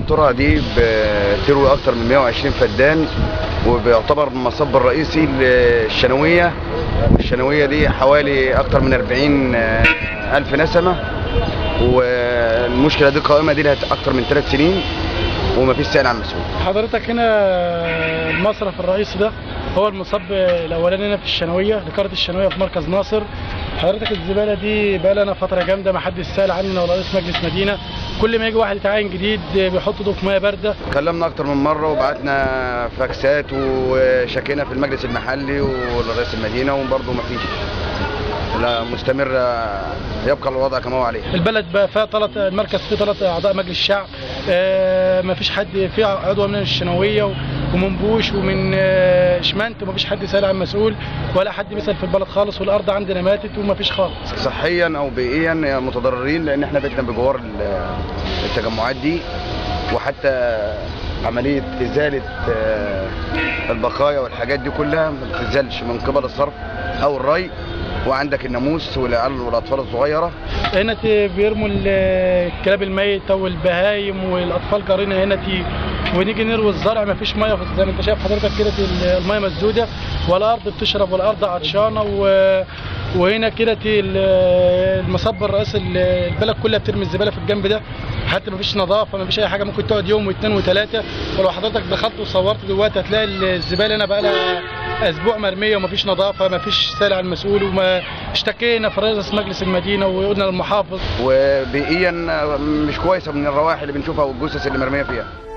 الترعه دي بتروي اكتر من 120 فدان وبيعتبر المصب الرئيسي للشنويه والشنويه دي حوالي اكتر من 40 الف نسمه والمشكله دي قائمه دي لها اكتر من ثلاث سنين ومفيش سائل عن مسؤول حضرتك هنا المصرف الرئيسي ده هو المصب الاولاني هنا في الشنويه لقاره الشنويه في مركز ناصر حضرتك الزباله دي بقى لنا فتره جامده ما حدش سال عننا ولا رئيس مجلس مدينه كل ما يجي واحد يتعين جديد بيحط ايده في ميه بارده كلمنا اكتر من مره وبعتنا فاكسات وشكينا في المجلس المحلي ولرئيس المدينه وبرضه مفيش لا مستمر يبقى الوضع كما هو عليه البلد بقى فيها ثلاث المركز فيه ثلاث اعضاء مجلس الشعب آه ما فيش حد فيه عضو من الشنويه ومن بوش ومن آه شمانت وما فيش حد سال عن مسؤول ولا حد بيسال في البلد خالص والارض عندنا ماتت وما فيش خالص صحيا او بيئيا متضررين لان احنا بيتنا بجوار التجمعات دي وحتى عمليه ازاله البقايا والحاجات دي كلها ما بتنزلش من قبل الصرف او الري وعندك الناموس والعيال والاطفال الصغيره هنا بيرموا الكلاب الميته والبهايم والاطفال جارينا هنا تي ونيجي نروي الزرع ما فيش ميه زي ما انت شايف حضرتك كده الميه مسدوده ولا ارض بتشرب ولا ارض عطشانه و... وهنا كده المصب الرئيسي البلد كلها بترمي الزباله في الجنب ده حتى ما فيش نظافه ما فيش اي حاجه ممكن تقعد يوم واثنين وثلاثه ولو حضرتك دخلت وصورت دلوقتي هتلاقي الزباله هنا بقى لها اسبوع مرميه وما فيش نظافه ما فيش سائل عن المسؤول وما اشتكينا في رئيس مجلس المدينه وقلنا للمحافظ وبيئيا مش كويسه من الروائح اللي بنشوفها والجثث اللي مرميه فيها